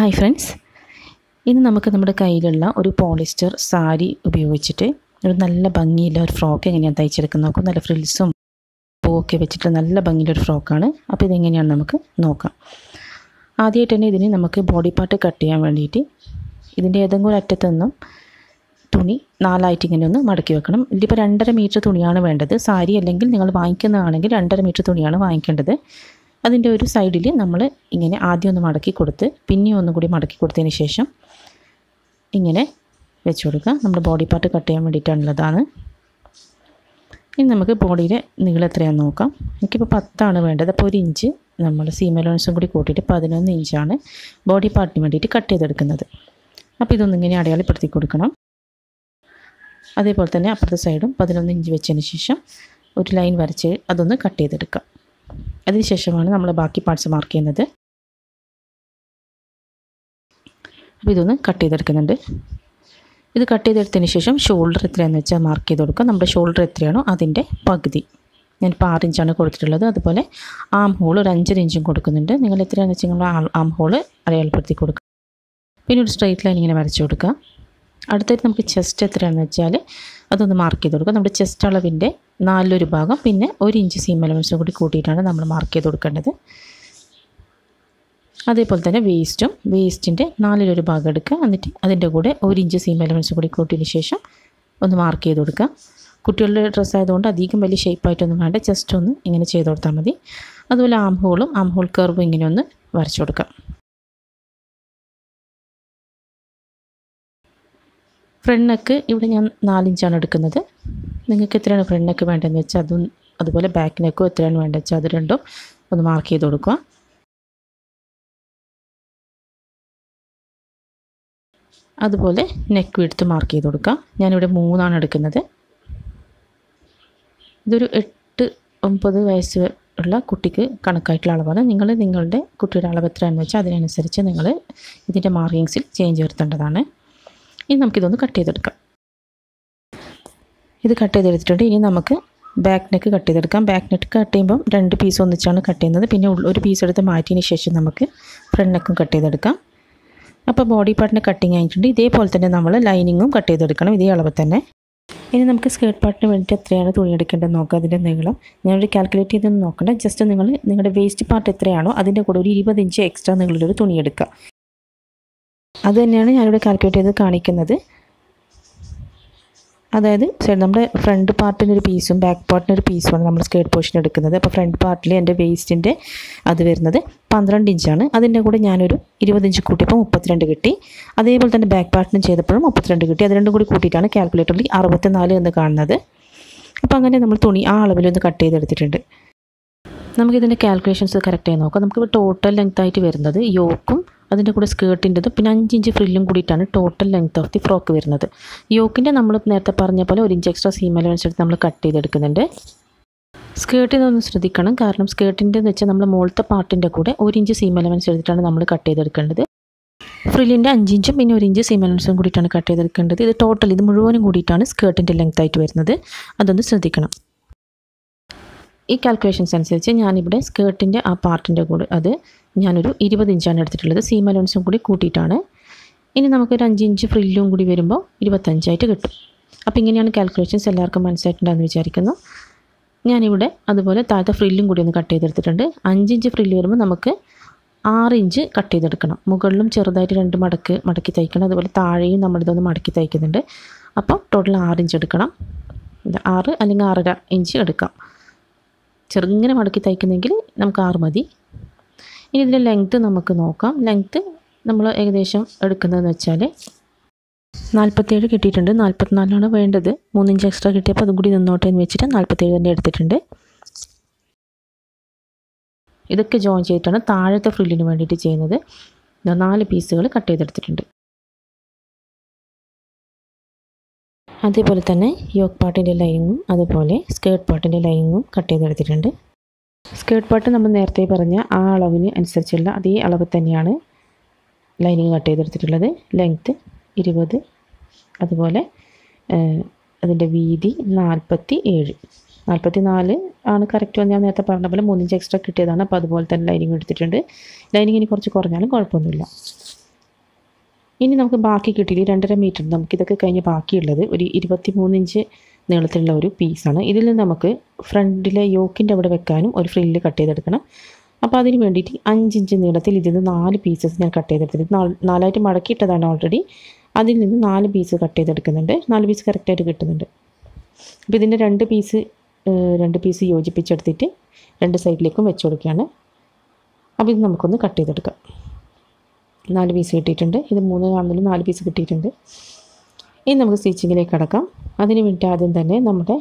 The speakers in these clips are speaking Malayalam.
ഹായ് ഫ്രണ്ട്സ് ഇന്ന് നമുക്ക് നമ്മുടെ കയ്യിലുള്ള ഒരു പോളിസ്റ്റർ സാരി ഉപയോഗിച്ചിട്ട് ഒരു നല്ല ഭംഗിയുള്ള ഒരു ഫ്രോക്ക് എങ്ങനെയാണ് തയ്ച്ചെടുക്കുന്നത് നോക്കും നല്ല ഫ്രിൽസും പൂവൊക്കെ വെച്ചിട്ട് നല്ല ഭംഗിയുള്ള ഒരു ഫ്രോക്കാണ് അപ്പോൾ ഇതെങ്ങനെയാണ് നമുക്ക് നോക്കാം ആദ്യമായിട്ട് തന്നെ ഇതിന് നമുക്ക് ബോഡി പാർട്ട് കട്ട് ചെയ്യാൻ വേണ്ടിയിട്ട് ഇതിൻ്റെ ഏതെങ്കിലും ഒരു അറ്റത്തു നിന്നും തുണി നാലായിട്ട് ഇങ്ങനെ ഒന്ന് മടക്കി വെക്കണം ഇതിപ്പോൾ രണ്ടര മീറ്റർ തുണിയാണ് വേണ്ടത് സാരി അല്ലെങ്കിൽ നിങ്ങൾ വാങ്ങിക്കുന്നതാണെങ്കിൽ രണ്ടര മീറ്റർ തുണിയാണ് വാങ്ങിക്കേണ്ടത് അതിൻ്റെ ഒരു സൈഡിൽ നമ്മൾ ഇങ്ങനെ ആദ്യം ഒന്ന് മടക്കി കൊടുത്ത് പിന്നെ ഒന്നും കൂടി മടക്കി കൊടുത്തതിന് ശേഷം ഇങ്ങനെ വെച്ച് കൊടുക്കുക നമ്മുടെ ബോഡി പാർട്ട് കട്ട് ചെയ്യാൻ വേണ്ടിയിട്ടുള്ളതാണ് ഇനി നമുക്ക് ബോഡിയുടെ നീളം എത്രയാണെന്ന് നോക്കാം എനിക്കിപ്പോൾ പത്താണ് വേണ്ടത് അപ്പോൾ ഒരു ഇഞ്ച് നമ്മൾ സീം അലോൺസും കൂടി കൂട്ടിയിട്ട് പതിനൊന്ന് ഇഞ്ചാണ് ബോഡി പാർട്ടിന് വേണ്ടിയിട്ട് കട്ട് ചെയ്തെടുക്കുന്നത് അപ്പോൾ ഇതൊന്നും ഇങ്ങനെ അടയാളപ്പെടുത്തി കൊടുക്കണം അതേപോലെ തന്നെ അപ്പുറത്തെ സൈഡും പതിനൊന്ന് ഇഞ്ച് വെച്ചതിന് ശേഷം ഒരു ലൈൻ വരച്ച് അതൊന്ന് കട്ട് ചെയ്തെടുക്കാം അതിന് ശേഷമാണ് നമ്മൾ ബാക്കി പാർട്സ് മാർക്ക് ചെയ്യുന്നത് അപ്പോൾ ഇതൊന്ന് കട്ട് ചെയ്തെടുക്കുന്നുണ്ട് ഇത് കട്ട് ചെയ്തെടുത്തതിന് ശേഷം ഷോൾഡർ എത്രയാണെന്ന് വെച്ചാൽ മാർക്ക് ചെയ്ത് കൊടുക്കുക നമ്മുടെ ഷോൾഡർ എത്രയാണോ അതിൻ്റെ പകുതി ഞാനിപ്പോൾ ആറ് ഇഞ്ചാണ് കൊടുത്തിട്ടുള്ളത് അതുപോലെ ആം ഹോൾ ഒരു അഞ്ചര ഇഞ്ചും കൊടുക്കുന്നുണ്ട് നിങ്ങൾ എത്രയാണെന്ന് വെച്ചാൽ നിങ്ങൾ ആം ഹോൾ അടയാളപ്പെടുത്തി കൊടുക്കുക പിന്നെ ഒരു സ്ട്രെയിറ്റ് ലൈൻ ഇങ്ങനെ വരച്ച് കൊടുക്കുക അടുത്തായിട്ട് നമുക്ക് ചെസ്റ്റ് എത്രയാണെന്ന് വെച്ചാൽ അതൊന്ന് മാർക്ക് ചെയ്ത് കൊടുക്കുക നമ്മുടെ ചെസ്റ്റ് അളവിൻ്റെ നാലിലൊരു ഭാഗം പിന്നെ ഒരു ഇഞ്ച് സീം എലമെൻസും കൂടി കൂട്ടിയിട്ടാണ് നമ്മൾ മാർക്ക് ചെയ്ത് കൊടുക്കേണ്ടത് അതേപോലെ തന്നെ വേസ്റ്റും വേസ്റ്റിൻ്റെ നാലിലൊരു ഭാഗം എടുക്കുക എന്നിട്ട് അതിൻ്റെ കൂടെ ഒരു ഇഞ്ച് സീം എലമെൻസും കൂടി കൂട്ടിയതിന് ശേഷം ഒന്ന് മാർക്ക് ചെയ്ത് കൊടുക്കുക കുട്ടികളുടെ ഡ്രസ്സ് ആയതുകൊണ്ട് അധികം വലിയ ഷേപ്പായിട്ടൊന്നും വേണ്ട ജസ്റ്റ് ഒന്ന് ഇങ്ങനെ ചെയ്ത് കൊടുത്താൽ മതി അതുപോലെ ആം ഹോളും ആം ഹോൾ കർവും ഇങ്ങനെ ഒന്ന് വരച്ചു കൊടുക്കാം ഫ്രണ്ട് നെക്ക് ഇവിടെ ഞാൻ നാലിഞ്ചാണ് എടുക്കുന്നത് നിങ്ങൾക്ക് എത്രയാണ് ഫ്രണ്ട് നെക്ക് വേണ്ടതെന്ന് വെച്ചാൽ അതും അതുപോലെ ബാക്ക് നെക്കും എത്രയാണ് വേണ്ടത് വെച്ചാൽ അത് രണ്ടും ഒന്ന് മാർക്ക് ചെയ്ത് കൊടുക്കുക അതുപോലെ നെക്ക് എടുത്ത് മാർക്ക് ചെയ്ത് കൊടുക്കുക ഞാനിവിടെ മൂന്നാണ് എടുക്കുന്നത് ഇതൊരു എട്ട് ഒമ്പത് വയസ്സ് ഉള്ള കുട്ടിക്ക് കണക്കായിട്ടുള്ള അളവാണ് നിങ്ങൾ നിങ്ങളുടെ കുട്ടിയുടെ അളവ് എത്രയാണെന്ന് വെച്ചാൽ അതിനനുസരിച്ച് നിങ്ങൾ ഇതിൻ്റെ മാർക്കിങ്സിൽ ചേഞ്ച് വരുത്തേണ്ടതാണ് ഇനി നമുക്കിതൊന്ന് കട്ട് ചെയ്തെടുക്കാം ഇത് കട്ട് ചെയ്തെടുത്തിട്ടുണ്ട് ഇനി നമുക്ക് ബാക്ക് നെക്ക് കട്ട് ചെയ്തെടുക്കാം ബാക്ക് നെക്ക് കട്ട് ചെയ്യുമ്പം രണ്ട് പീസ് ഒന്നിച്ചാണ് കട്ട് ചെയ്യുന്നത് പിന്നെ ഒരു പീസ് എടുത്ത് മാറ്റിയതിന് ശേഷം നമുക്ക് ഫ്രണ്ട് നെക്കും കട്ട് ചെയ്തെടുക്കാം അപ്പോൾ ബോഡി പാർട്ടിന് കട്ടിങ് ആയിട്ടുണ്ട് ഇതേപോലെ തന്നെ നമ്മൾ ലൈനിങ്ങും കട്ട് ചെയ്തെടുക്കണം ഇതേ അളവ് തന്നെ ഇനി നമുക്ക് സ്കേർട്ട് പാർട്ടിന് വേണ്ടിയിട്ട് എത്രയാണ് തുണി എടുക്കേണ്ടത് നോക്കുക അതിൻ്റെ നീളം ഞാനൊരു കാൽക്കുലേറ്റ് ചെയ്തൊന്നും നോക്കണ്ട ജസ്റ്റ് നിങ്ങൾ നിങ്ങളുടെ വേസ്റ്റ് പാർട്ട് എത്രയാണോ അതിൻ്റെ കൂടെ ഒരു ഇരുപത് ഇഞ്ച് എക്സ്ട്രാ നിങ്ങളൊരു തുണി എടുക്കുക അത് തന്നെയാണ് ഞാനിവിടെ കാൽക്കുലേറ്റ് ചെയ്ത് കാണിക്കുന്നത് അതായത് നമ്മുടെ ഫ്രണ്ട് പാർട്ടിന് ഒരു പീസും ബാക്ക് പാർട്ടിന് ഒരു പീസുമാണ് നമ്മൾ സ്കേർട്ട് പോർഷൻ എടുക്കുന്നത് അപ്പോൾ ഫ്രണ്ട് പാർട്ടിൽ എൻ്റെ വേസ്റ്റിൻ്റെ അത് വരുന്നത് പന്ത്രണ്ട് ഇഞ്ചാണ് അതിൻ്റെ കൂടെ ഞാനൊരു ഇരുപത് ഇഞ്ച് കൂട്ടിയപ്പോൾ മുപ്പത്തിരണ്ട് കിട്ടി അതേപോലെ തന്നെ ബാക്ക് പാർട്ടിനും ചെയ്തപ്പോഴും മുപ്പത്തിരണ്ട് കിട്ടി അത് രണ്ടും കൂടി കൂട്ടിയിട്ടാണ് കാൽക്കുലേറ്ററിൽ അറുപത്തിനാല് എന്ന് കാണുന്നത് അപ്പോൾ അങ്ങനെ നമ്മൾ തുണി ആ അളവിലൊന്ന് കട്ട് ചെയ്തെടുത്തിട്ടുണ്ട് നമുക്കിതിൻ്റെ കാൽക്കുലേഷൻസ് കറക്റ്റായി നോക്കാം നമുക്കിപ്പോൾ ടോട്ടൽ ലെങ്ത് ആയിട്ട് വരുന്നത് യോക്കും അതിൻ്റെ കൂടെ സ്കേർട്ടിൻ്റെതും പിന്നെ അഞ്ച് ഇഞ്ച് ഫ്രില്ലും കൂടിയിട്ടാണ് total length of the frock വരുന്നത് യോക്കിൻ്റെ നമ്മൾ നേരത്തെ പറഞ്ഞ പോലെ ഒരു ഇഞ്ച് എക്സ്ട്രാ സീം അലവൻസ് എടുത്ത് നമ്മൾ കട്ട് ചെയ്തെടുക്കുന്നുണ്ട് സ്കേർട്ടിൽ ഒന്ന് ശ്രദ്ധിക്കണം കാരണം സ്കേർട്ടിൻ്റെ എന്ന് വെച്ചാൽ നമ്മൾ മുകളത്തെ പാർട്ടിൻ്റെ കൂടെ ഒരു ഇഞ്ച് സീം അലവൻസ് എടുത്തിട്ടാണ് നമ്മൾ കട്ട് ചെയ്തെടുക്കേണ്ടത് ഫ്രില്ലിൻ്റെ അഞ്ച് ഇഞ്ചും പിന്നെ ഒരു ഇഞ്ച് സീം അലവൻസും കൂടിയിട്ടാണ് കട്ട് ചെയ്തെടുക്കേണ്ടത് ഇത് ടോട്ടൽ ഇത് മുഴുവനും കൂടിയിട്ടാണ് സ്കേർട്ടിൻ്റെ ലെങ്ത് ആയിട്ട് വരുന്നത് അതൊന്ന് ശ്രദ്ധിക്കണം ഈ കാൽക്കുലേഷൻസ് അനുസരിച്ച് ഞാനിവിടെ സ്കേർട്ടിൻ്റെ ആ പാർട്ടിൻ്റെ കൂടെ അത് ഞാനൊരു ഇരുപത് ഇഞ്ചാണ് എടുത്തിട്ടുള്ളത് സീം അലോൺസും കൂടി കൂട്ടിയിട്ടാണ് ഇനി നമുക്കൊരു അഞ്ച് ഇഞ്ച് ഫ്രില്ലും കൂടി വരുമ്പോൾ ഇരുപത്തഞ്ചായിട്ട് കിട്ടും അപ്പോൾ ഇങ്ങനെയാണ് കാൽക്കുലേഷൻസ് എല്ലാവർക്കും മനസ്സിലായിട്ടുണ്ടെന്ന് വിചാരിക്കുന്നു ഞാനിവിടെ അതുപോലെ താഴത്തെ ഫ്രില്ലും കൂടി ഒന്ന് കട്ട് ചെയ്തെടുത്തിട്ടുണ്ട് അഞ്ച് ഇഞ്ച് ഫ്രില്ല് വരുമ്പോൾ നമുക്ക് ആറ് ഇഞ്ച് കട്ട് ചെയ്തെടുക്കണം മുകളിലും ചെറുതായിട്ട് രണ്ട് മടക്ക് മടക്കി തയ്ക്കണം അതുപോലെ താഴെയും നമ്മളിതൊന്ന് മടക്കി തയ്ക്കുന്നുണ്ട് അപ്പോൾ ടോട്ടൽ ആറ് ഇഞ്ച് എടുക്കണം ആറ് അല്ലെങ്കിൽ ആറര ഇഞ്ച് എടുക്കാം ചെറുങ്ങനെ മടക്കി തയ്ക്കുന്നെങ്കിൽ നമുക്ക് ആറ് മതി ഇനി ഇതിൻ്റെ ലെങ്ത്ത് നമുക്ക് നോക്കാം ലെങ്ത്ത് നമ്മൾ ഏകദേശം എടുക്കുന്നതെന്ന് വെച്ചാൽ നാൽപ്പത്തേഴ് കിട്ടിയിട്ടുണ്ട് നാൽപ്പത്തിനാലാണ് വേണ്ടത് മൂന്നിഞ്ച് എക്സ്ട്രാ കിട്ടിയപ്പോൾ അതും കൂടി നിന്നോട്ടെ എന്ന് വെച്ചിട്ട് നാൽപ്പത്തേഴ് തന്നെ എടുത്തിട്ടുണ്ട് ഇതൊക്കെ ജോയിൻ ചെയ്തിട്ടാണ് താഴത്തെ ഫ്രില്ലിന് വേണ്ടിയിട്ട് ചെയ്യുന്നത് നാല് പീസുകൾ കട്ട് ചെയ്തെടുത്തിട്ടുണ്ട് അതേപോലെ തന്നെ യോക്ക് പാട്ടിൻ്റെ ലൈനിങ്ങും അതുപോലെ സ്കേർട്ട് പാട്ടിൻ്റെ ലൈനിങ്ങും കട്ട് ചെയ്തെടുത്തിട്ടുണ്ട് സ്കേർട്ട് പാട്ട് നമ്മൾ നേരത്തെ പറഞ്ഞ ആ അളവിന് അനുസരിച്ചുള്ള അതേ അളവ് തന്നെയാണ് ലൈനിങ് കട്ട് ചെയ്തെടുത്തിട്ടുള്ളത് ലെങ്ത്ത് ഇരുപത് അതുപോലെ അതിൻ്റെ വീതി നാൽപ്പത്തി ഏഴ് നാൽപ്പത്തി നാല് ആണ് കറക്റ്റ് ഞാൻ നേരത്തെ പറഞ്ഞ പോലെ മൂന്നിഞ്ച് എക്സ്ട്രാ കിട്ടിയതാണ് അപ്പോൾ അതുപോലെ തന്നെ ലൈനിങ് എടുത്തിട്ടുണ്ട് ലൈനിങ് ഇനി കുറച്ച് കുറഞ്ഞാലും കുഴപ്പമൊന്നുമില്ല ഇനി നമുക്ക് ബാക്കി കിട്ടിയില്ല രണ്ടര മീറ്റർ നമുക്കിതൊക്കെ കഴിഞ്ഞ് ബാക്കിയുള്ളത് ഒരു ഇരുപത്തി മൂന്ന് ഇഞ്ച് നീളത്തിലുള്ള ഒരു പീസാണ് ഇതിൽ നിന്ന് നമുക്ക് ഫ്രണ്ടിലെ യോക്കിൻ്റെ അവിടെ വെക്കാനും ഒരു ഫ്രില്ല് കട്ട് ചെയ്തെടുക്കണം അപ്പോൾ അതിന് വേണ്ടിയിട്ട് അഞ്ച് ഇഞ്ച് നീളത്തിൽ ഇതിൽ നിന്ന് നാല് പീസസ് ഞാൻ കട്ട് ചെയ്തെടുത്തിട്ടുണ്ട് നാല് നാലായിട്ട് മടക്കിയിട്ടതാണ് ഓൾറെഡി അതിൽ നിന്ന് നാല് പീസ് കട്ട് ചെയ്തെടുക്കുന്നുണ്ട് നാല് പീസ് കറക്റ്റായിട്ട് കിട്ടുന്നുണ്ട് അപ്പോൾ ഇതിൻ്റെ രണ്ട് പീസ് രണ്ട് പീസ് യോജിപ്പിച്ചെടുത്തിട്ട് രണ്ട് സൈഡിലേക്കും വെച്ച് കൊടുക്കുകയാണ് അപ്പോൾ ഇത് നമുക്കൊന്ന് കട്ട് ചെയ്തെടുക്കാം നാല് പീസ് കിട്ടിയിട്ടുണ്ട് ഇത് മൂന്ന് കാണുന്നതിൽ നാല് പീസ് കിട്ടിയിട്ടുണ്ട് ഇനി നമുക്ക് സ്റ്റിച്ചിങ്ങിലേക്ക് കടക്കാം അതിന് വേണ്ടി ആദ്യം തന്നെ നമ്മുടെ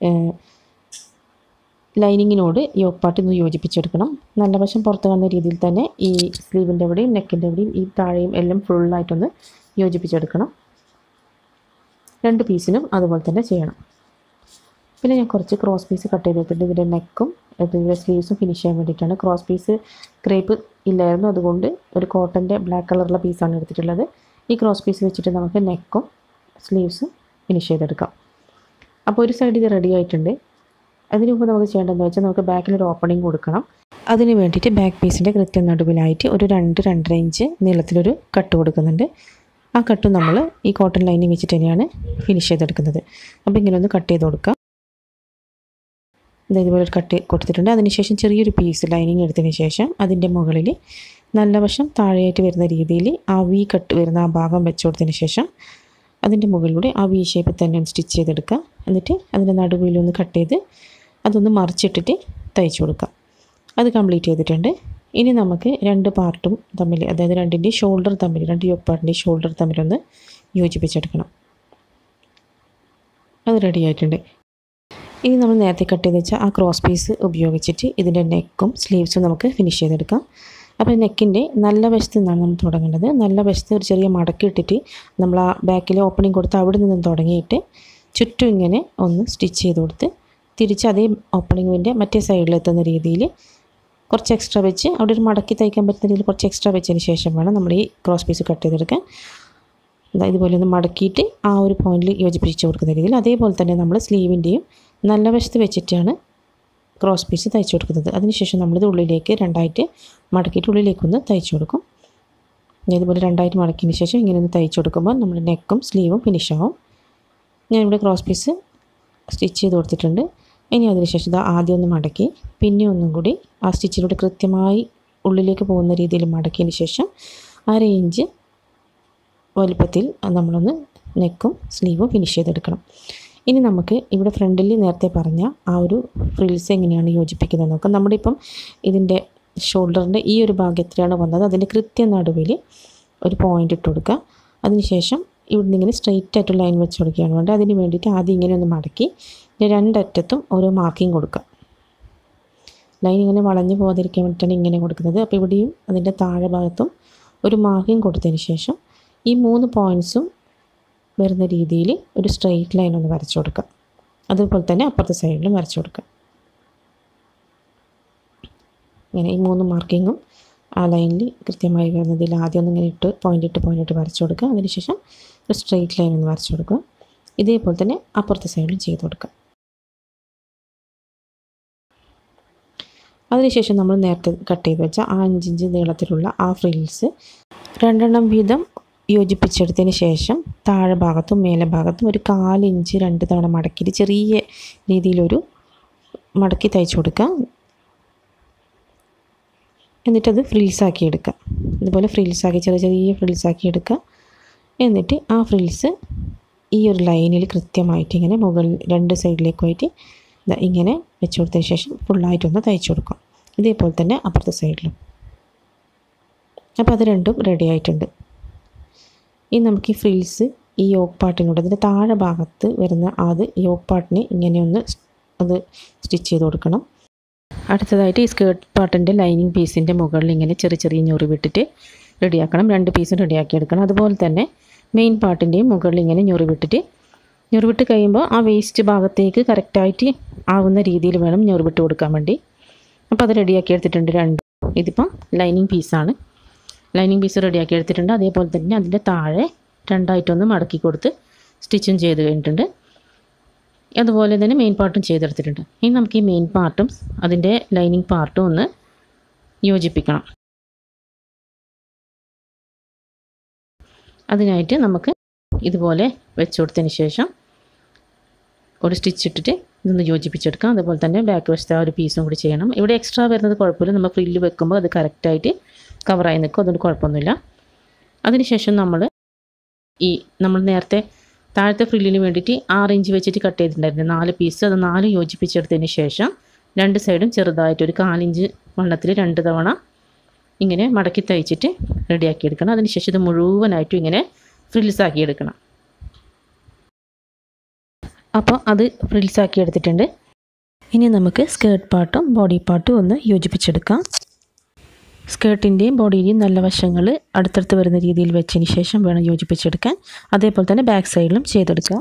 ലൈനിങ്ങിനോട് യോക്ക് പാർട്ട് ഒന്ന് യോജിപ്പിച്ചെടുക്കണം നല്ല വശം പുറത്ത് കാണുന്ന രീതിയിൽ തന്നെ ഈ സ്ലീവിൻ്റെ എവിടെയും നെക്കിൻ്റെ എവിടെയും ഈ താഴെയും എല്ലാം ഫുള്ളായിട്ടൊന്ന് യോജിപ്പിച്ചെടുക്കണം രണ്ട് പീസിനും അതുപോലെ തന്നെ ചെയ്യണം പിന്നെ ഞാൻ കുറച്ച് ക്രോസ് പീസ് കട്ട് ചെയ്തിട്ടുണ്ട് ഇതിൻ്റെ നെക്കും ഇതിൻ്റെ സ്ലീവ്സും ഫിനിഷ് ചെയ്യാൻ വേണ്ടിയിട്ടാണ് ക്രോസ് പീസ് ക്രേപ്പ് ഇല്ലായിരുന്നു അതുകൊണ്ട് ഒരു കോട്ടൻ്റെ ബ്ലാക്ക് കളറുള്ള പീസാണ് എടുത്തിട്ടുള്ളത് ഈ ക്രോസ് പീസ് വെച്ചിട്ട് നമുക്ക് നെക്കും സ്ലീവ്സും ഫിനിഷ് ചെയ്തെടുക്കാം അപ്പോൾ ഒരു സൈഡ് ഇത് റെഡി ആയിട്ടുണ്ട് അതിന് മുമ്പ് നമുക്ക് ചെയ്യേണ്ടതെന്ന് വെച്ചാൽ നമുക്ക് ബാക്കിൽ ഒരു ഓപ്പണിംഗ് കൊടുക്കണം അതിന് വേണ്ടിയിട്ട് ബാക്ക് പീസിൻ്റെ കൃത്യം നടുവിലായിട്ട് ഒരു രണ്ട് രണ്ടര ഇഞ്ച് നീളത്തിലൊരു കട്ട് കൊടുക്കുന്നുണ്ട് ആ കട്ട് നമ്മൾ ഈ കോട്ടൺ ലൈനിങ് വെച്ചിട്ട് തന്നെയാണ് ഫിനിഷ് ചെയ്തെടുക്കുന്നത് അപ്പോൾ ഇങ്ങനെ ഒന്ന് കട്ട് ചെയ്ത് കൊടുക്കാം ഇതേപോലെ ഒരു കട്ട് കൊടുത്തിട്ടുണ്ട് അതിനുശേഷം ചെറിയൊരു പീസ് ലൈനിങ് എടുത്തതിന് ശേഷം അതിൻ്റെ മുകളിൽ നല്ല വശം താഴെയായിട്ട് വരുന്ന രീതിയിൽ ആ വി കട്ട് വരുന്ന ആ ഭാഗം വെച്ച് കൊടുത്തതിന് ശേഷം അതിൻ്റെ മുകളിലൂടെ ആ വി ഷേപ്പിൽ തന്നെ ഒന്ന് സ്റ്റിച്ച് ചെയ്തെടുക്കുക എന്നിട്ട് അതിൻ്റെ നടുവിലൊന്ന് കട്ട് ചെയ്ത് അതൊന്ന് മറിച്ചിട്ടിട്ട് തയ്ച്ചു കൊടുക്കാം അത് കംപ്ലീറ്റ് ചെയ്തിട്ടുണ്ട് ഇനി നമുക്ക് രണ്ട് പാർട്ടും തമ്മിൽ അതായത് രണ്ടിൻ്റെ ഷോൾഡർ തമ്മിൽ രണ്ട് യോക്ക് പാർട്ടിൻ്റെ ഷോൾഡർ തമ്മിലൊന്ന് യോജിപ്പിച്ചെടുക്കണം അത് റെഡി ആയിട്ടുണ്ട് ഇനി നമ്മൾ നേരത്തെ കട്ട് ചെയ്ത് വെച്ചാൽ ആ ക്രോസ് പീസ് ഉപയോഗിച്ചിട്ട് ഇതിൻ്റെ നെക്കും സ്ലീവ്സും നമുക്ക് ഫിനിഷ് ചെയ്തെടുക്കാം അപ്പോൾ നെക്കിൻ്റെ നല്ല വശത്ത് നിന്നാണ് നമ്മൾ തുടങ്ങേണ്ടത് നല്ല വശത്ത് ഒരു ചെറിയ മടക്കി ഇട്ടിട്ട് നമ്മൾ ആ ബാക്കിൽ ഓപ്പണിംഗ് കൊടുത്ത് അവിടെ നിന്നും തുടങ്ങിയിട്ട് ചുറ്റും ഇങ്ങനെ ഒന്ന് സ്റ്റിച്ച് ചെയ്ത് കൊടുത്ത് തിരിച്ച് അതേ ഓപ്പണിങ്ങിൻ്റെ മറ്റേ സൈഡിലെത്തുന്ന രീതിയിൽ കുറച്ച് എക്സ്ട്രാ വെച്ച് അവിടെ ഒരു മടക്കി തയ്ക്കാൻ പറ്റുന്ന രീതിയിൽ കുറച്ച് എക്സ്ട്രാ വെച്ചതിന് ശേഷം വേണം നമ്മൾ ഈ ക്രോസ് പീസ് കട്ട് ചെയ്തെടുക്കാൻ ഇതാ ഇതുപോലെ ഒന്ന് മടക്കിയിട്ട് ആ ഒരു പോയിന്റിൽ യോജിപ്പിച്ച് കൊടുക്കുന്ന രീതിയിൽ അതേപോലെ തന്നെ നമ്മൾ സ്ലീവിൻ്റെയും നല്ല വശത്ത് വെച്ചിട്ടാണ് ക്രോസ് പീസ് തയ്ച്ചു കൊടുക്കുന്നത് അതിനുശേഷം നമ്മളിത് ഉള്ളിലേക്ക് രണ്ടായിട്ട് മടക്കിയിട്ട് ഉള്ളിലേക്കൊന്ന് തയ്ച്ചു കൊടുക്കും ഇതുപോലെ രണ്ടായിട്ട് മടക്കിയതിന് ശേഷം ഇങ്ങനെ ഒന്ന് തയ്ച്ചു കൊടുക്കുമ്പോൾ നമ്മൾ നെക്കും സ്ലീവും ഫിനിഷ് ആവും ഞാനിവിടെ ക്രോസ് പീസ് സ്റ്റിച്ച് ചെയ്ത് കൊടുത്തിട്ടുണ്ട് ഇനി അതിനുശേഷം ഇത് ആദ്യം ഒന്ന് മടക്കി പിന്നെ ഒന്നും കൂടി ആ സ്റ്റിച്ചിലൂടെ കൃത്യമായി ഉള്ളിലേക്ക് പോകുന്ന രീതിയിൽ മടക്കിയതിന് ശേഷം അര ഇഞ്ച് വലുപ്പത്തിൽ നമ്മളൊന്ന് നെക്കും സ്ലീവും ഫിനിഷ് ചെയ്തെടുക്കണം ഇനി നമുക്ക് ഇവിടെ ഫ്രണ്ടിൽ നേരത്തെ പറഞ്ഞ ആ ഒരു ഫ്രിൽസ് എങ്ങനെയാണ് യോജിപ്പിക്കുന്നത് നോക്കാം നമ്മുടെ ഇപ്പം ഇതിൻ്റെ ഷോൾഡറിൻ്റെ ഈ ഒരു ഭാഗം എത്രയാണ് വന്നത് അതിൻ്റെ കൃത്യ നടുവിൽ ഒരു പോയിൻ്റ് ഇട്ട് കൊടുക്കുക അതിനുശേഷം ഇവിടുന്ന് ഇങ്ങനെ സ്ട്രെയിറ്റ് ആയിട്ട് ലൈൻ വെച്ച് കൊടുക്കുകയാണ് വേണ്ടത് അതിന് വേണ്ടിയിട്ട് ആദ്യം ഇങ്ങനെ ഒന്ന് മടക്കി രണ്ടറ്റത്തും ഓരോ മാർക്കിംഗ് കൊടുക്കുക ലൈൻ ഇങ്ങനെ വളഞ്ഞു പോകാതിരിക്കാൻ വേണ്ടിയിട്ടാണ് ഇങ്ങനെ കൊടുക്കുന്നത് അപ്പോൾ ഇവിടെയും അതിൻ്റെ താഴെ ഭാഗത്തും ഒരു മാർക്കിംഗ് കൊടുത്തതിന് ശേഷം ഈ മൂന്ന് പോയിൻറ്റ്സും വരുന്ന രീതിയിൽ ഒരു സ്ട്രെയിറ്റ് ലൈൻ ഒന്ന് വരച്ചു കൊടുക്കുക അതുപോലെ തന്നെ അപ്പുറത്തെ സൈഡിലും വരച്ചു കൊടുക്കുക ഇങ്ങനെ ഈ മൂന്ന് മാർക്കിങ്ങും ആ ലൈനിൽ കൃത്യമായി വരുന്നതിൽ ആദ്യം ഒന്ന് ഇങ്ങനെ ഇട്ട് പോയിൻ്റ് ഇട്ട് പോയിൻ്റ് ഇട്ട് വരച്ചു കൊടുക്കുക അതിനുശേഷം ഒരു സ്ട്രെയിറ്റ് ലൈൻ ഒന്ന് വരച്ചു കൊടുക്കുക ഇതേപോലെ തന്നെ അപ്പുറത്തെ സൈഡിലും ചെയ്ത് കൊടുക്കുക അതിനുശേഷം നമ്മൾ നേരത്തെ കട്ട് ചെയ്ത് വെച്ച ആ അഞ്ചിഞ്ച് നീളത്തിലുള്ള ആ ഫ്രിൽസ് രണ്ടെണ്ണം വീതം യോജിപ്പിച്ചെടുത്തതിന് ശേഷം താഴെ ഭാഗത്തും മേലെ ഭാഗത്തും ഒരു കാലിഞ്ച് രണ്ട് തവണ മടക്കിയിട്ട് ചെറിയ രീതിയിലൊരു മടക്കി തയ്ച്ചു കൊടുക്കുക എന്നിട്ടത് ഫ്രിൽസാക്കി എടുക്കുക ഇതുപോലെ ഫ്രിൽസാക്കി ചെറിയ ചെറിയ ഫ്രിൽസാക്കി എടുക്കുക എന്നിട്ട് ആ ഫ്രിൽസ് ഈ ഒരു ലൈനിൽ കൃത്യമായിട്ട് ഇങ്ങനെ മുകളിൽ രണ്ട് സൈഡിലേക്കുമായിട്ട് ഇതാ ഇങ്ങനെ വെച്ച് കൊടുത്തതിന് ശേഷം ഫുള്ളായിട്ടൊന്ന് തയ്ച്ചു കൊടുക്കാം ഇതേപോലെ തന്നെ അപ്പുറത്തെ സൈഡിലും അപ്പോൾ അത് രണ്ടും റെഡി ആയിട്ടുണ്ട് ഇനി നമുക്ക് ഈ ഫ്രിൽസ് ഈ യോക്ക് പാർട്ടിനോട് അതിൻ്റെ താഴെ ഭാഗത്ത് വരുന്ന അത് യോക്ക് പാർട്ടിന് ഇങ്ങനെ ഒന്ന് അത് സ്റ്റിച്ച് ചെയ്ത് കൊടുക്കണം അടുത്തതായിട്ട് ഈ സ്കേർട്ട് പാർട്ടിൻ്റെ ലൈനിങ് പീസിൻ്റെ മുകളിൽ ഇങ്ങനെ ചെറിയ ചെറിയ ഞൊറി വിട്ടിട്ട് റെഡിയാക്കണം രണ്ട് പീസും റെഡിയാക്കി എടുക്കണം അതുപോലെ തന്നെ മെയിൻ പാർട്ടിൻ്റെയും മുകളിൽ ഇങ്ങനെ ഞൊറി വിട്ടിട്ട് ഞൊറി വിട്ട് കഴിയുമ്പോൾ ആ വേസ്റ്റ് ഭാഗത്തേക്ക് കറക്റ്റായിട്ട് ആവുന്ന രീതിയിൽ വേണം ഞൊറി വിട്ട് കൊടുക്കാൻ വേണ്ടി അപ്പോൾ അത് റെഡിയാക്കി എടുത്തിട്ടുണ്ട് രണ്ട് ഇതിപ്പം ലൈനിങ് പീസാണ് ലൈനിങ് പീസ് റെഡിയാക്കി എടുത്തിട്ടുണ്ട് അതേപോലെ തന്നെ അതിൻ്റെ താഴെ രണ്ടായിട്ടൊന്ന് മടക്കി കൊടുത്ത് സ്റ്റിച്ചും ചെയ്ത് കഴിഞ്ഞിട്ടുണ്ട് അതുപോലെ തന്നെ മെയിൻ പാർട്ടും ചെയ്തെടുത്തിട്ടുണ്ട് ഇനി നമുക്ക് ഈ മെയിൻ പാർട്ടും അതിൻ്റെ ലൈനിങ് പാർട്ടും ഒന്ന് യോജിപ്പിക്കണം അതിനായിട്ട് നമുക്ക് ഇതുപോലെ വെച്ച് കൊടുത്തതിന് ശേഷം ഒരു സ്റ്റിച്ച് ഇട്ടിട്ട് ഇതൊന്ന് യോജിപ്പിച്ചെടുക്കാം അതുപോലെ തന്നെ ബാക്ക് വശത്തെ ആ ഒരു പീസും കൂടി ചെയ്യണം ഇവിടെ എക്സ്ട്രാ വരുന്നത് കുഴപ്പമില്ല നമ്മൾ ഫ്രില്ല് വെക്കുമ്പോൾ അത് കറക്റ്റായിട്ട് കവറായി നിൽക്കും അതുകൊണ്ട് കുഴപ്പമൊന്നുമില്ല അതിനുശേഷം നമ്മൾ ഈ നമ്മൾ നേരത്തെ താഴത്തെ ഫ്രില്ലിന് വേണ്ടിയിട്ട് ആറ് ഇഞ്ച് വെച്ചിട്ട് കട്ട് ചെയ്തിട്ടുണ്ടായിരുന്നു നാല് പീസ് അത് നാല് യോജിപ്പിച്ചെടുത്തതിന് ശേഷം രണ്ട് സൈഡും ചെറുതായിട്ട് ഒരു കാലിഞ്ച് വണ്ണത്തിൽ രണ്ട് തവണ ഇങ്ങനെ മടക്കി തയ്ച്ചിട്ട് റെഡിയാക്കി എടുക്കണം അതിനുശേഷം ഇത് മുഴുവനായിട്ടും ഇങ്ങനെ ഫ്രിൽസ് ആക്കി എടുക്കണം അപ്പോൾ അത് ഫ്രിൽസ് ആക്കി എടുത്തിട്ടുണ്ട് ഇനി നമുക്ക് സ്കേർട്ട് പാർട്ടും ബോഡി പാർട്ടും ഒന്ന് യോജിപ്പിച്ചെടുക്കാം സ്കേർട്ടിൻ്റെയും ബോഡിയുടെയും നല്ല വശങ്ങൾ അടുത്തടുത്ത് വരുന്ന രീതിയിൽ വെച്ചതിന് ശേഷം വേണം യോജിപ്പിച്ചെടുക്കാൻ അതേപോലെ തന്നെ ബാക്ക് സൈഡിലും ചെയ്തെടുക്കുക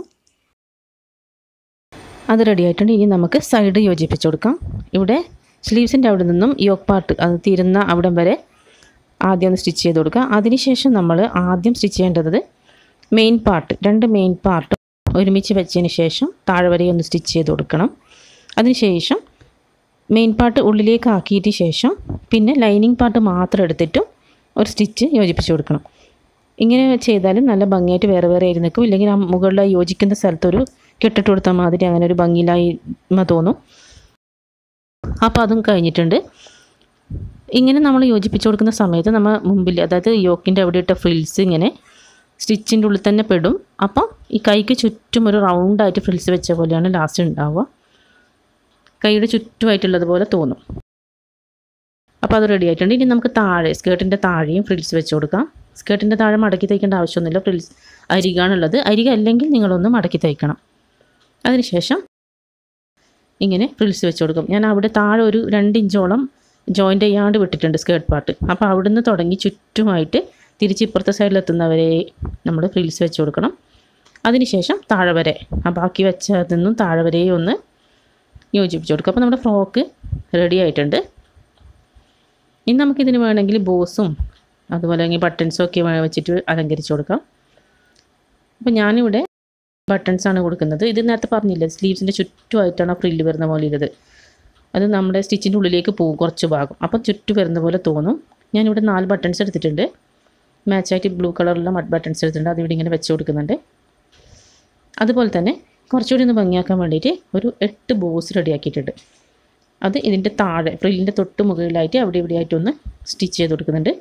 അത് റെഡി ആയിട്ടുണ്ട് ഇനി നമുക്ക് സൈഡ് യോജിപ്പിച്ച് കൊടുക്കാം ഇവിടെ സ്ലീവ്സിൻ്റെ അവിടെ നിന്നും യോക്ക് പാർട്ട് അത് തീരുന്ന അവിടം വരെ ആദ്യം ഒന്ന് സ്റ്റിച്ച് ചെയ്ത് കൊടുക്കുക അതിനുശേഷം നമ്മൾ ആദ്യം സ്റ്റിച്ച് ചെയ്യേണ്ടത് മെയിൻ പാർട്ട് രണ്ട് മെയിൻ പാർട്ട് ഒരുമിച്ച് വെച്ചതിന് ശേഷം താഴെ വരെ ഒന്ന് സ്റ്റിച്ച് ചെയ്ത് കൊടുക്കണം അതിനുശേഷം മെയിൻ പാർട്ട് ഉള്ളിലേക്ക് ആക്കിയിട്ട് ശേഷം പിന്നെ ലൈനിങ് പാർട്ട് മാത്രം എടുത്തിട്ടും ഒരു സ്റ്റിച്ച് യോജിപ്പിച്ച് കൊടുക്കണം ഇങ്ങനെ ചെയ്താലും നല്ല ഭംഗിയായിട്ട് വേറെ വേറെ ആയി നിൽക്കും ഇല്ലെങ്കിൽ ആ മുകളിൽ യോജിക്കുന്ന സ്ഥലത്തൊരു കെട്ടിട്ട് കൊടുത്ത മാതിരി അങ്ങനെ ഒരു ഭംഗിയിലായി തോന്നും അപ്പോൾ അതും കഴിഞ്ഞിട്ടുണ്ട് ഇങ്ങനെ നമ്മൾ യോജിപ്പിച്ച് കൊടുക്കുന്ന സമയത്ത് നമ്മൾ മുമ്പിൽ അതായത് യോക്കിൻ്റെ അവിടെ ഇട്ട ഫ്രിൽസ് ഇങ്ങനെ സ്റ്റിച്ചിൻ്റെ ഉള്ളിൽ തന്നെ പെടും അപ്പം ഈ കൈക്ക് ചുറ്റും ഒരു റൗണ്ടായിട്ട് ഫ്രിൽസ് വെച്ച പോലെയാണ് ലാസ്റ്റ് ഉണ്ടാവുക കൈയുടെ ചുറ്റുമായിട്ടുള്ളതുപോലെ തോന്നും അപ്പോൾ അത് റെഡി ആയിട്ടുണ്ട് ഇനി നമുക്ക് താഴെ സ്കേർട്ടിൻ്റെ താഴെയും ഫ്രിൽസ് വെച്ച് കൊടുക്കാം സ്കേർട്ടിൻ്റെ താഴെ മടക്കി തയ്ക്കേണ്ട ആവശ്യമൊന്നുമില്ല ഫ്രിൽസ് അരികാണുള്ളത് അരിക അല്ലെങ്കിൽ നിങ്ങളൊന്ന് മടക്കി തയ്ക്കണം അതിനുശേഷം ഇങ്ങനെ ഫ്രിൽസ് വെച്ച് കൊടുക്കും ഞാൻ അവിടെ താഴെ ഒരു രണ്ട് ഇഞ്ചോളം ജോയിൻ്റ് ചെയ്യാണ്ട് വിട്ടിട്ടുണ്ട് സ്കേർട്ട് പാർട്ട് അപ്പോൾ അവിടുന്ന് തുടങ്ങി ചുറ്റുമായിട്ട് തിരിച്ച് ഇപ്പുറത്തെ സൈഡിലെത്തുന്നവരെ നമ്മൾ ഫ്രിൽസ് വെച്ച് കൊടുക്കണം അതിനുശേഷം താഴെ വരെ ആ ബാക്കി വെച്ചതിൽ നിന്നും താഴെ വരെ ഒന്ന് യോജിപ്പിച്ച് കൊടുക്കും അപ്പോൾ നമ്മുടെ ഫ്രോക്ക് റെഡി ആയിട്ടുണ്ട് ഇനി നമുക്കിതിന് വേണമെങ്കിൽ ബോസും അതുപോലെ അല്ലെങ്കിൽ ബട്ടൺസും ഒക്കെ വെച്ചിട്ട് അലങ്കരിച്ച് കൊടുക്കാം അപ്പോൾ ഞാനിവിടെ ബട്ടൺസ് ആണ് കൊടുക്കുന്നത് ഇത് നേരത്തെ പറഞ്ഞില്ലേ സ്ലീവ്സിൻ്റെ ചുറ്റുമായിട്ടാണ് ആ ഫ്രില്ല് വരുന്ന പോലെ ഉള്ളത് അത് നമ്മുടെ സ്റ്റിച്ചിൻ്റെ ഉള്ളിലേക്ക് പോകും കുറച്ച് ഭാഗം അപ്പം ചുറ്റു വരുന്ന പോലെ തോന്നും ഞാനിവിടെ നാല് ബട്ടൺസ് എടുത്തിട്ടുണ്ട് മാച്ചായിട്ട് ബ്ലൂ കളറുള്ള മഡ് ബട്ടൺസ് എടുത്തിട്ടുണ്ട് അതിവിടെ ഇങ്ങനെ വെച്ച് കൊടുക്കുന്നുണ്ട് അതുപോലെ തന്നെ കുറച്ചുകൂടി ഒന്ന് ഭംഗിയാക്കാൻ വേണ്ടിയിട്ട് ഒരു എട്ട് ബോസ് റെഡിയാക്കിയിട്ടുണ്ട് അത് ഇതിൻ്റെ താഴെ ഫ്രില്ലിൻ്റെ തൊട്ട് മുകളിലായിട്ട് അവിടെ ഇവിടെ ആയിട്ടൊന്ന് സ്റ്റിച്ച് ചെയ്ത് കൊടുക്കുന്നുണ്ട്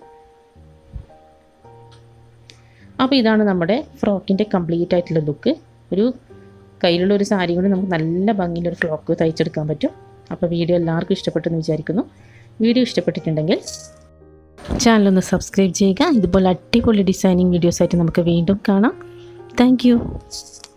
അപ്പോൾ ഇതാണ് നമ്മുടെ ഫ്രോക്കിൻ്റെ കംപ്ലീറ്റ് ആയിട്ടുള്ള ലുക്ക് ഒരു കയ്യിലുള്ള ഒരു സാരി കൊണ്ട് നമുക്ക് നല്ല ഭംഗിയിലൊരു ഫ്രോക്ക് തയ്ച്ചെടുക്കാൻ പറ്റും അപ്പോൾ വീഡിയോ എല്ലാവർക്കും ഇഷ്ടപ്പെട്ടെന്ന് വിചാരിക്കുന്നു വീഡിയോ ഇഷ്ടപ്പെട്ടിട്ടുണ്ടെങ്കിൽ ചാനലൊന്ന് സബ്സ്ക്രൈബ് ചെയ്യുക ഇതുപോലെ അടിപൊളി ഡിസൈനിങ് വീഡിയോസായിട്ട് നമുക്ക് വീണ്ടും കാണാം താങ്ക്